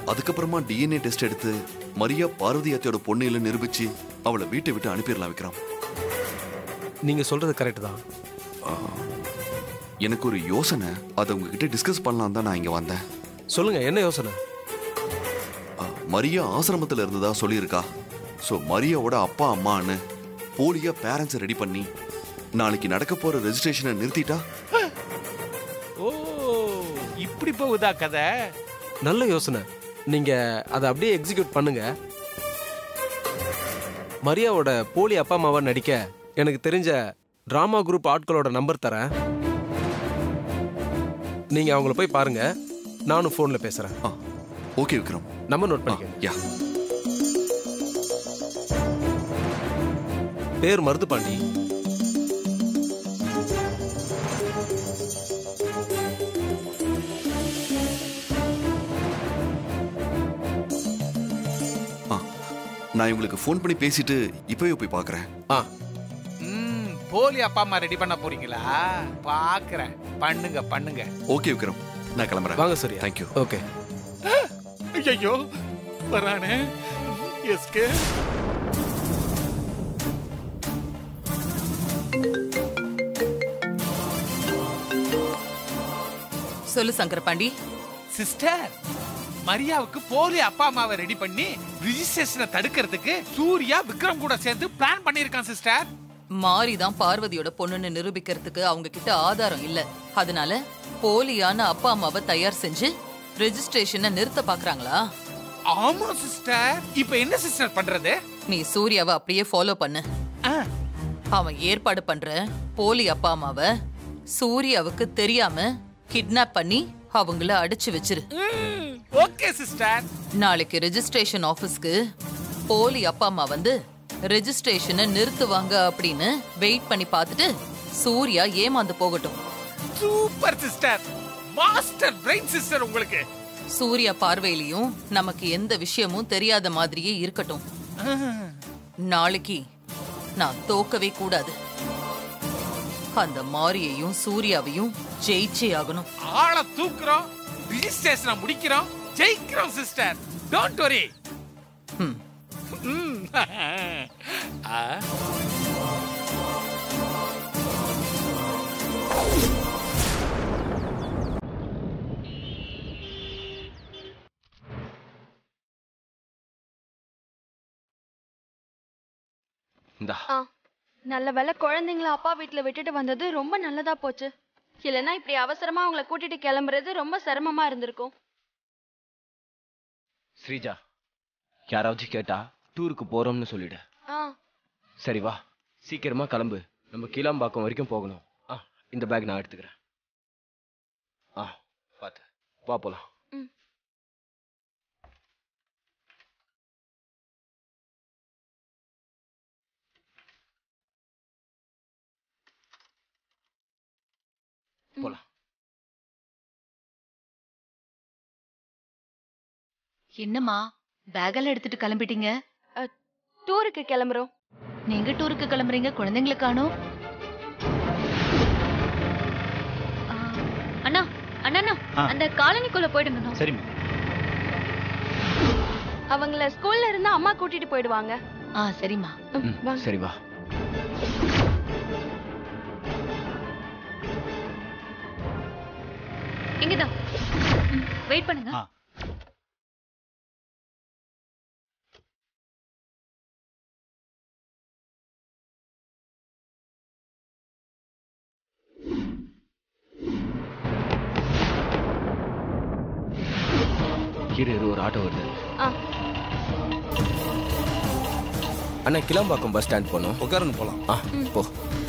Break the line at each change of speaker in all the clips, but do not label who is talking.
அதுக்கப்புறமா DNA test எடுத்து மரியா பார்வதி அத்தையோட பொண்ணு இல்ல நிரூபிச்சு அவளை வீட்டை விட்டு அனுப்பிடலாம் விக்ரம்
நீங்க சொல்றது கரெக்ட் தான்
எனக்கு ஒரு யோசனை அதை உங்ககிட்ட டிஸ்கஸ் பண்ணலாம் தான் நான் இங்க வந்தேன்
சொல்லுங்க என்ன யோசனை
ஆ, மரியா ஆசிரமத்துல இருந்ததா சொல்லியிருக்கா ஸோ மரியாவோட அப்பா அம்மான்னு போலியா பேரண்ட்ஸை ரெடி பண்ணி நாளைக்கு நடக்க போற ரெஜிஸ்ட்ரேஷனை நிறுத்திட்டா
ஓ இப்படி போகுதா கதை
நல்ல யோசனை நீங்க அதை அப்படியே எக்ஸிக்யூட் பண்ணுங்க மரியாவோட போலி அப்பா அம்மாவா நடிக்க எனக்கு தெரிஞ்ச டிராமா குரூப் ஆட்களோட நம்பர் தரேன் நீங்க அவங்கள போய் பாருங்க நானும் ஃபோன்ல பேசுறேன்
ஆ ஓகே விக்ரம்
நம்பர் நோட்
ஆ,
பண்ணிக்கங்க
யா
பேர் மருதுபாண்டி
ஆ நான் இவங்களுக்கு ஃபோன் பண்ணி பேசிட்டு இப்பவே போய் பார்க்கறேன்
ஆ
ம் போலி அப்பா அம்மா ரெடி பண்ண போறீங்களா பாக்குறேன் பண்ணுங்க பண்ணுங்க
ஓகே விக்ரம் நான் கிளம்புறேன்
வாங்க சரியா
தேங்க்யூ
ஓகே
ஐயோ வரானே எஸ்கே
சொல்லு சங்கரபாண்டி
சிஸ்டர் மரியாவுக்கு போலி அப்பா அம்மாவை ரெடி பண்ணி ரிஜிஸ்ட்ரேஷனை தடுக்கிறதுக்கு சூர்யா விக்ரம் கூட சேர்ந்து பிளான் பண்ணியிருக்கான் சிஸ்டர்
மாரி தான் பார்வதியோட பொண்ணுன்னு நிரூபிக்கிறதுக்கு அவங்க கிட்ட ஆதாரம் இல்ல அதனால போலியான அப்பா அம்மாவை தயார் செஞ்சு ரெஜிஸ்ட்ரேஷனை நிறுத்த பாக்குறாங்களா
ஆமா சிஸ்டர் இப்போ என்ன சிஸ்டர் பண்றது
நீ சூர்யாவை அப்படியே ஃபாலோ பண்ணு
ஆ,
அவன் ஏற்பாடு பண்ற போலி அப்பா அம்மாவை சூர்யாவுக்கு தெரியாம கிட்னாப் பண்ணி அவங்கள அடிச்சு வச்சிரு
ம், ஓகே சிஸ்டர்
நாளைக்கு ரெஜிஸ்ட்ரேஷன் ஆபீஸ்க்கு போலி அப்பா அம்மா வந்து ரெஜிஸ்ட்ரேஷனை நிறுத்துவாங்க அப்படின்னு வெயிட் பண்ணி பார்த்துட்டு சூர்யா ஏமாந்து போகட்டும்
super sister master brain sister உங்களுக்கு
சூர்யா பார்வையிலையும் நமக்கு எந்த விஷயமும் தெரியாத மாதிரியே இருக்கட்டும் நாளைக்கு நான் தோக்கவே கூடாது அந்த மாரியையும் சூர்யாவையும் ஜெயிச்சே ஆகணும்
ஆளை தூக்குறோம் ரிஜிஸ்ட்ரேஷனை முடிக்கிறோம் ஜெயிக்கிறோம் சிஸ்டர் டோன்ட் வரி
ம்.
இந்தா
ஆ நல்ல வேளை குழந்தைங்கள அப்பா வீட்ல விட்டுட்டு வந்தது ரொம்ப நல்லதா போச்சு இல்லைன்னா இப்படி அவசரமா அவங்கள கூட்டிட்டு கிளம்புறது ரொம்ப சிரமமா இருந்திருக்கும்
ஸ்ரீஜா யாராவது கேட்டா டூருக்கு போறோம்னு சொல்லிடு
ஆ
சரி வா சீக்கிரமா கிளம்பு நம்ம கீழாம்பாக்கம் வரைக்கும் போகணும் ஆ இந்த பேக் நான் எடுத்துக்கிறேன் ஆ பார்த்து வா போலாம்
ம்.
போலாம்
என்னம்மா பேக்கெல்லாம் எடுத்துட்டு கிளம்பிட்டீங்க
டூருக்கு கிளம்புறோம்
நீங்க டூருக்கு கிளம்புறீங்க குழந்தைங்களை காணோம் ஆ, அண்ணா அண்ணா அண்ணா, அந்த காலனிக்குள்ள போயிடுங்கண்ணா
சரிம்மா
அவங்கள ஸ்கூல்ல இருந்து அம்மா கூட்டிட்டு போயிடுவாங்க
ஆ சரிம்மா
ம்,
ம்
வாங்க
சரி வா
இங்கதான் வெயிட் பண்ணுங்க
ஆ.
இரு இரு ஒரு ஆட்டோ வருது
ஆ
அண்ணா கிளம்பாக்கம் பஸ் ஸ்டாண்ட் போகணும்
உட்காருன்னு போலாம்
ஆ போ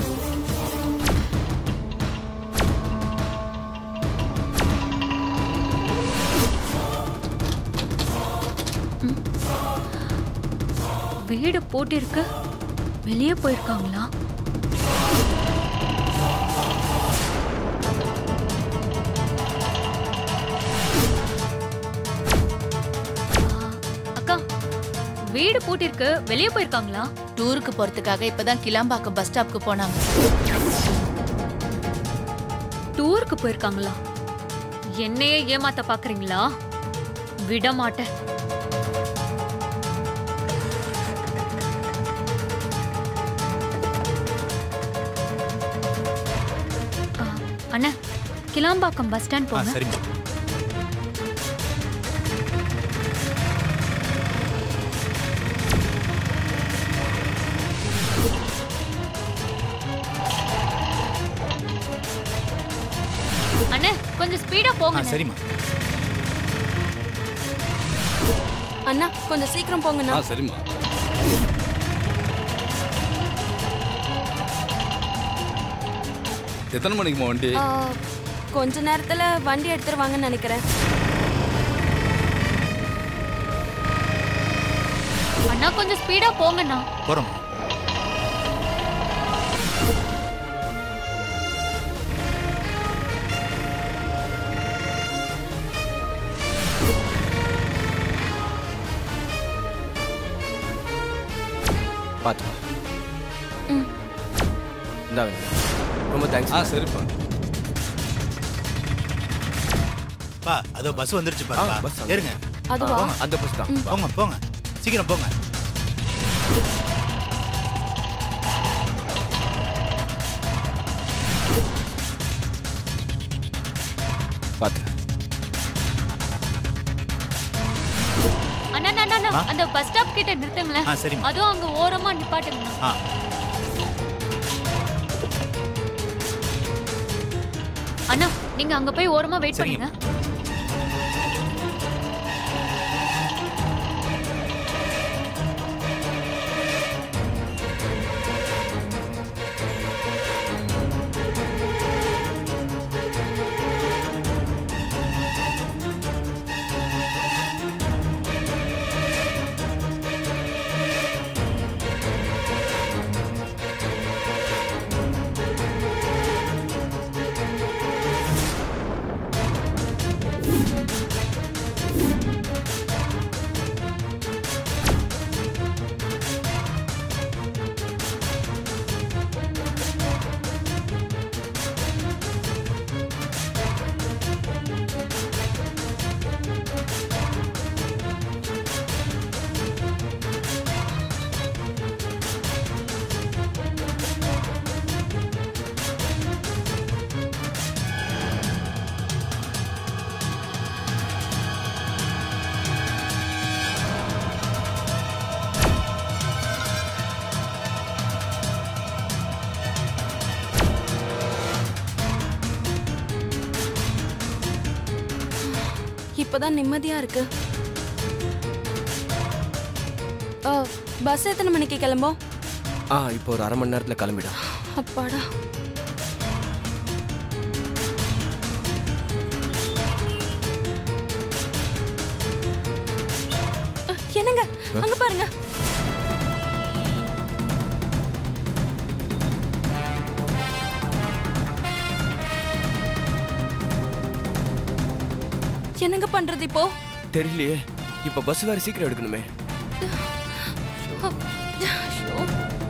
வீடு போட்டிருக்கு வெளியே போயிருக்காங்களா அக்கா வீடு பூட்டிருக்கு வெளியே போயிருக்காங்களா
டூருக்கு போறதுக்காக இப்பதான் கிளாம்பாக்கம் பஸ் ஸ்டாப்க்கு போனாங்க
டூருக்கு போயிருக்காங்களா என்னையே ஏமாத்த பாக்குறீங்களா விட மாட்டேன் ஆ, அண்ணா கிளாம்பாக்கம் பஸ் ஸ்டாண்ட்
ஆ
போங்க
சரிம்மா
அண்ணா கொஞ்சம் ஸ்பீடா
ஆ
போங்க
சரிம்மா
அண்ணா கொஞ்சம் சீக்கிரம் போங்கண்ணா
சரிம்மா எத்தனை மணிக்குமா வண்டி
ஆ, கொஞ்ச நேரத்துல வண்டி எடுத்துருவாங்கன்னு நினைக்கிறேன்
அண்ணா கொஞ்சம் ஸ்பீடா போங்கண்ணா
போகிறோம்
பார்த்து வா. இந்தாங்க ரொம்ப தேங்க்ஸ்
ஆ சரிப்பா பா அதோ பஸ் வந்துருச்சு
ஆ,
பாருப்பா
bus வந்து-
ஏறுங்க
அதுவா
போங்க
அந்த பஸ் தான்
போங்க போங்க சீக்கிரம் போங்க
பார்த்து
அண்ணா அண்ணா, அண்ணா
ஆ?
அந்த பஸ் ஸ்டாப் கிட்ட நிறுத்துங்களேன்
ஆ சரிம்மா
அதுவும் அங்க ஓரமா நிப்பாட்டுங்கண்ணா
ஆ
அண்ணா நீங்க அங்க போய் ஓரமா வெயிட்
சரிங்க.
பண்ணுங்க
இப்பதான் நிம்மதியா இருக்கு ஆ, பஸ் எத்தனை மணிக்கு கிளம்போம்
ஆ இப்போ ஒரு அரை மணி நேரத்தில் கிளம்பிடும்
அப்பாடா அ, என்னங்க அங்க பாருங்க என்னங்க பண்றது இப்போ
தெரியலையே இப்போ பஸ் வேறு சீக்கிரம் எடுக்கணுமே
ஐயோ.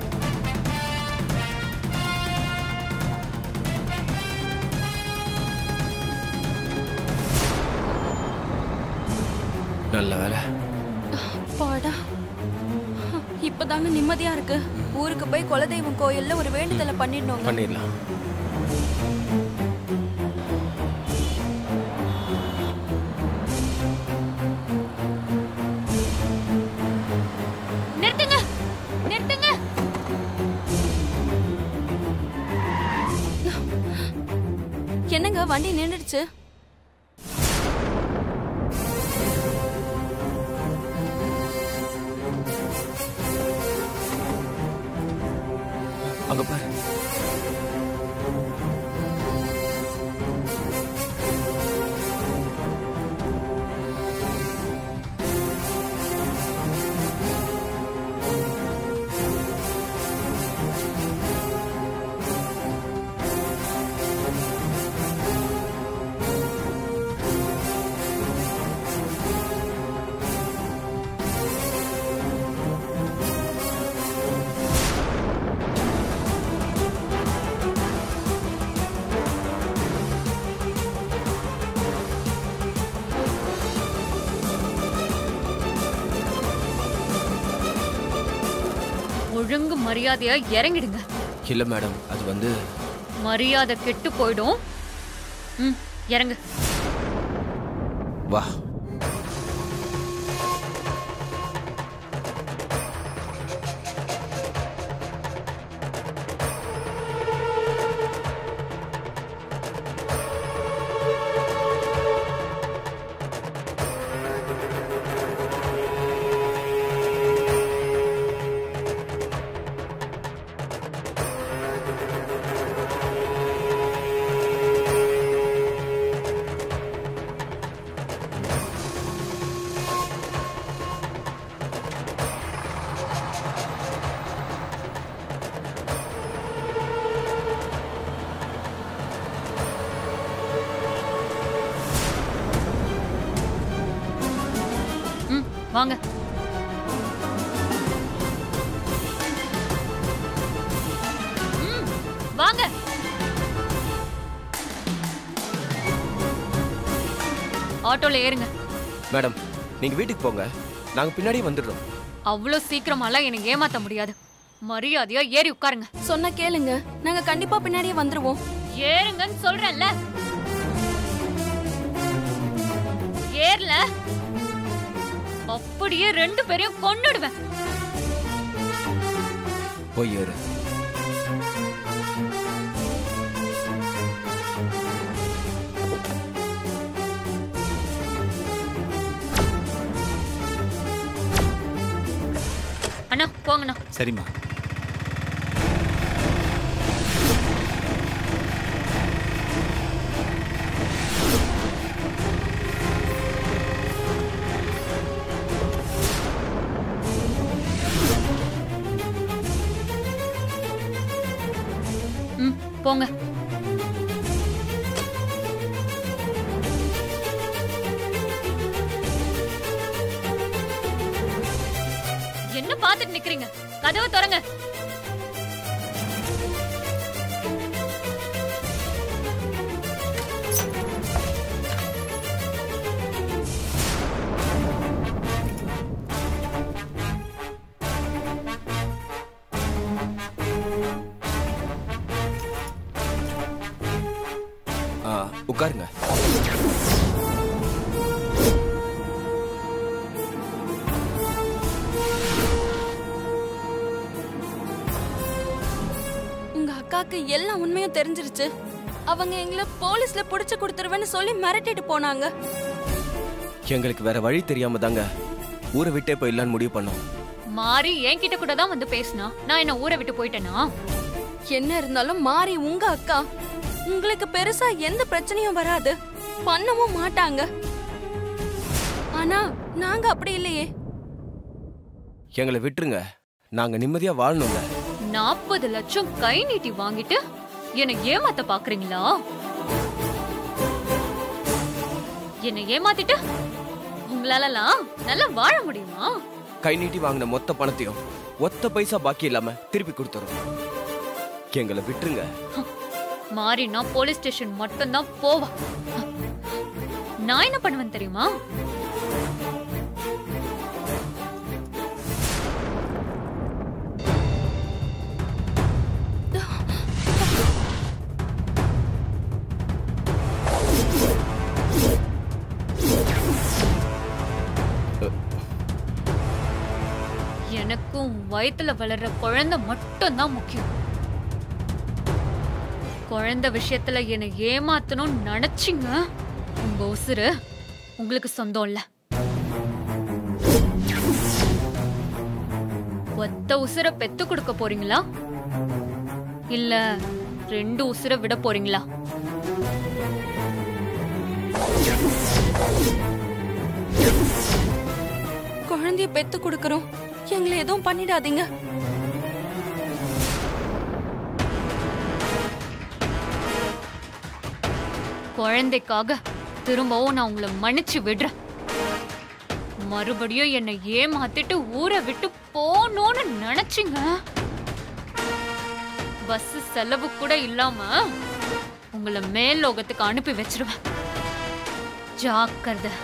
நல்ல வேலை
அப்பாடா இப்பதாங்க நிம்மதியா இருக்கு ஊருக்கு போய் குலதெய்வம் கோயில்ல ஒரு வேண்டுதலை பண்ணிடணுங்க
பண்ணிடலாம்
நிறுத்துங்க நிறுத்துங்க
என்னங்க வண்டி நின்றுடுச்சு
அங்க பாரு
ஒழுங்கு மரியாதையா இறங்கிடுங்க
இல்ல மேடம் அது வந்து
மரியாதை கெட்டு போயிடும் ம் இறங்கு
வா
ம் வாங்க ம், வாங்க ஆட்டோல ஏறுங்க
மேடம் நீங்க வீட்டுக்கு போங்க நாங்க பின்னாடியே வந்துடுறோம்
அவ்வளோ சீக்கிரமாலாம் என்னை ஏமாத்த முடியாது மரியாதையா ஏறி உட்காருங்க
சொன்னா கேளுங்க நாங்க கண்டிப்பா பின்னாடியே வந்துருவோம்
ஏறுங்கன்னு சொல்றேன்ல ஏறல அப்படியே ரெண்டு பேரையும் கொன்னுடுவேன்
போய் ஏறு
அண்ணா போங்கண்ணா
சரிம்மா
ம் போங்க என்ன பார்த்துட்டு நிக்கிறீங்க கதவை திறங்க
ஆ, உட்காருங்க
உங்க அக்காக்கு எல்லா உண்மையும் தெரிஞ்சிருச்சு அவங்க எங்களை போலீஸ்ல புடிச்சு கொடுத்துருவேன்னு சொல்லி மிரட்டிட்டு போனாங்க
எங்களுக்கு வேற வழி தெரியாம தாங்க ஊரை விட்டே போயிடலான்னு முடிவு பண்ணோம்
மாறி என்கிட்ட கூட தான் வந்து பேசினா நான் என்ன ஊரை விட்டு போயிட்டேனா
என்ன இருந்தாலும் மாறி உங்க அக்கா உங்களுக்கு பெருசா எந்த பிரச்சனையும் வராது பண்ணவும் மாட்டாங்க ஆனா நாங்க அப்படி இல்லையே
எங்களை விட்டுருங்க நாங்க நிம்மதியா வாழணுங்க
நாற்பது லட்சம் கை நீட்டி வாங்கிட்டு என்னை ஏமாத்த பாக்குறீங்களா என்னை ஏமாத்திட்டு உங்களாலலாம் நல்லா வாழ முடியுமா
கை நீட்டி வாங்கின மொத்த பணத்தையும் ஒத்த பைசா பாக்கி இல்லாம திருப்பி கொடுத்துறோம் எங்களை விட்டுருங்க
மாறி நான் போலீஸ் ஸ்டேஷன் மட்டும்தான் போவா நான் என்ன பண்ணுவேன் தெரியுமா எனக்கும் வயித்துல வளர்ற குழந்தை மட்டும்தான் முக்கியம் குழந்தை விஷயத்துல என்னை ஏமாத்தணும்னு நினைச்சிங்க உங்க உசுரு உங்களுக்கு சொந்தம் இல்ல ஒத்த உசுர பெத்து கொடுக்க போறீங்களா இல்ல ரெண்டு உசுர விட போறீங்களா
குழந்தைய பெத்து கொடுக்கறோம் எங்களை எதுவும் பண்ணிடாதீங்க
குழந்தைக்காக திரும்பவும் நான் உங்களை மன்னிச்சு விடுறேன் மறுபடியும் என்னை ஏமாத்திட்டு ஊரை விட்டு போகணும்னு நினைச்சிங்க பஸ் செலவு கூட இல்லாம உங்களை மேல் லோகத்துக்கு அனுப்பி வச்சிருவேன் ஜாக்கிரதை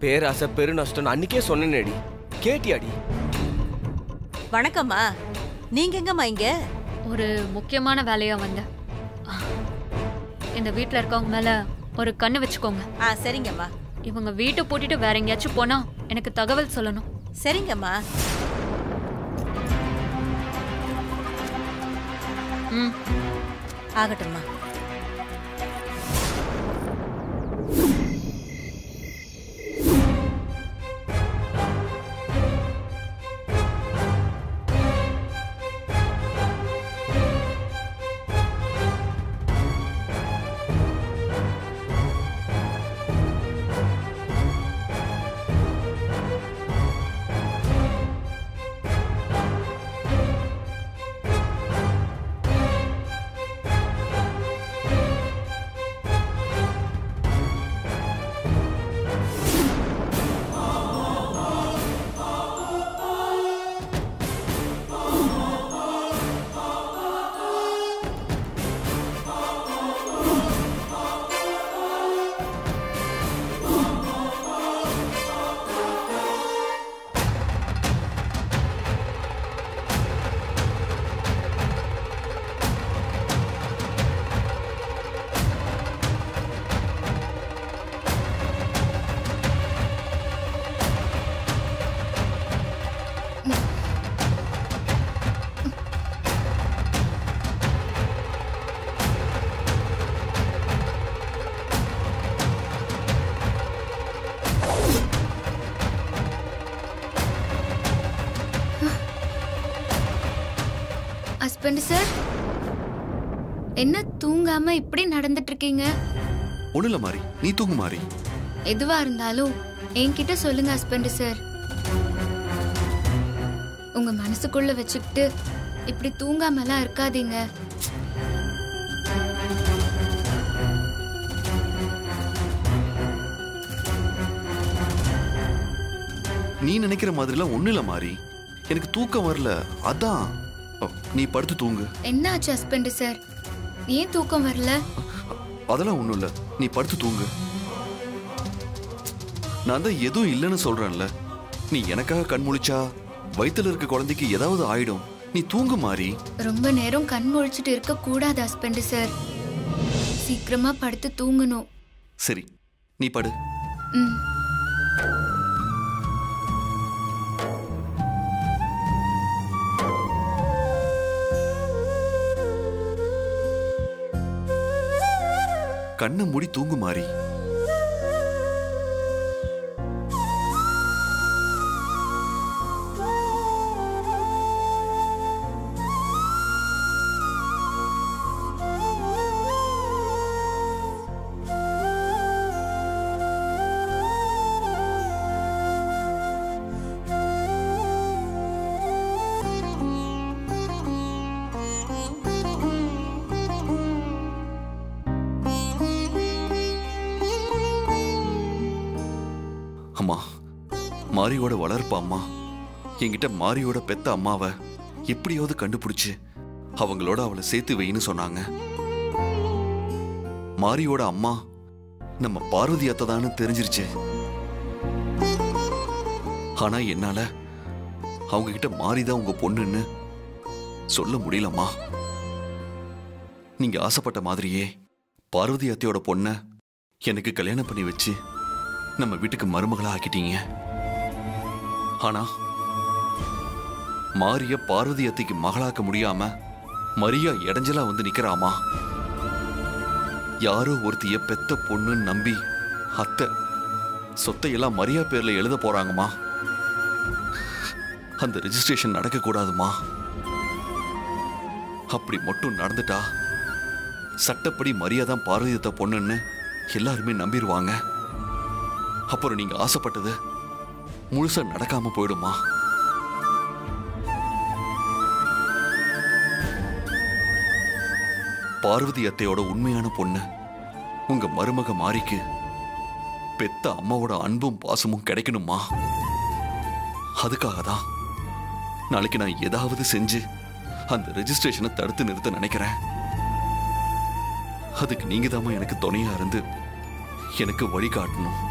பேராசை பெருநஷ்டம் அன்னைக்கே சொன்னேனேடி கேட்டியாடி
வணக்கம்மா நீங்க எங்கம்மா இங்க
ஒரு முக்கியமான வேலையா வந்தேன் இந்த வீட்ல இருக்கவங்க மேல ஒரு கண்ணு வச்சுக்கோங்க
ஆ சரிங்கம்மா
இவங்க வீட்டை பூட்டிட்டு வேற எங்கேயாச்சும் போனா எனக்கு தகவல் சொல்லணும்
சரிங்கம்மா
ம்
ஆகட்டும்மா
ஹஸ்பண்ட் சார் என்ன தூங்காம இப்படி நடந்துட்டு இருக்கீங்க
ஒண்ணு இல்ல மாறி நீ தூங்கு மாறி
எதுவா இருந்தாலும் என்கிட்ட சொல்லுங்க ஹஸ்பண்ட் சார் உங்க மனசுக்குள்ள வச்சுக்கிட்டு இப்படி தூங்காமலாம் இருக்காதீங்க
நீ நினைக்கிற மாதிரிலாம் ஒண்ணு இல்ல மாறி எனக்கு தூக்கம் வரல அதான் ஓ, நீ படுத்து தூங்கு
என்ன ஆச்சு ஹஸ்பண்ட் சார் ஏன் தூக்கம் வரல
அதெல்லாம் ஒண்ணும் இல்ல நீ படுத்து தூங்கு நான் தான் எதுவும் இல்லைன்னு சொல்றேன்ல நீ எனக்காக கண் முழிச்சா வயித்துல இருக்க குழந்தைக்கு ஏதாவது ஆயிடும் நீ தூங்கு மாறி
ரொம்ப நேரம் கண் முழிச்சிட்டு இருக்க கூடாது ஹஸ்பண்ட் சார் சீக்கிரமா படுத்து தூங்கணும்
சரி நீ படு
ம்
கண்ணை மூடி தூங்கு மாறி அம்மா மாரியோட வளர்ப்பு அம்மா என்கிட்ட மாரியோட பெத்த அம்மாவை எப்படியாவது கண்டுபிடிச்சு அவங்களோட அவளை சேர்த்து வைன்னு சொன்னாங்க மாரியோட அம்மா நம்ம பார்வதி அத்தை தான்னு தெரிஞ்சிருச்சு ஆனா என்னால அவங்க கிட்ட மாரிதான் உங்க பொண்ணுன்னு சொல்ல முடியலம்மா நீங்க ஆசைப்பட்ட மாதிரியே பார்வதி அத்தையோட பொண்ண எனக்கு கல்யாணம் பண்ணி வச்சு நம்ம வீட்டுக்கு மருமகளா ஆக்கிட்டீங்க ஆனா மாரிய பார்வதி அத்தைக்கு மகளாக்க முடியாம மரியா இடைஞ்சலா வந்து நிக்கிறாமா யாரோ ஒருத்திய பெத்த பொண்ணுன்னு நம்பி அத்தை சொத்தை எல்லாம் மரியா பேர்ல எழுத போறாங்கம்மா அந்த ரெஜிஸ்ட்ரேஷன் நடக்க கூடாதுமா அப்படி மட்டும் நடந்துட்டா சட்டப்படி மரியா தான் பார்வதி அத்தை பொண்ணுன்னு எல்லாருமே நம்பிடுவாங்க அப்புறம் நீங்க ஆசைப்பட்டது முழுசா நடக்காம போயிடுமா பார்வதி அத்தையோட உண்மையான பொண்ணு உங்க மருமக மாரிக்கு பெத்த அம்மாவோட அன்பும் பாசமும் கிடைக்கணுமா அதுக்காக தான் நாளைக்கு நான் ஏதாவது செஞ்சு அந்த ரெஜிஸ்ட்ரேஷனை தடுத்து நிறுத்த நினைக்கிறேன் அதுக்கு நீங்க எனக்கு துணையா இருந்து எனக்கு வழிகாட்டணும்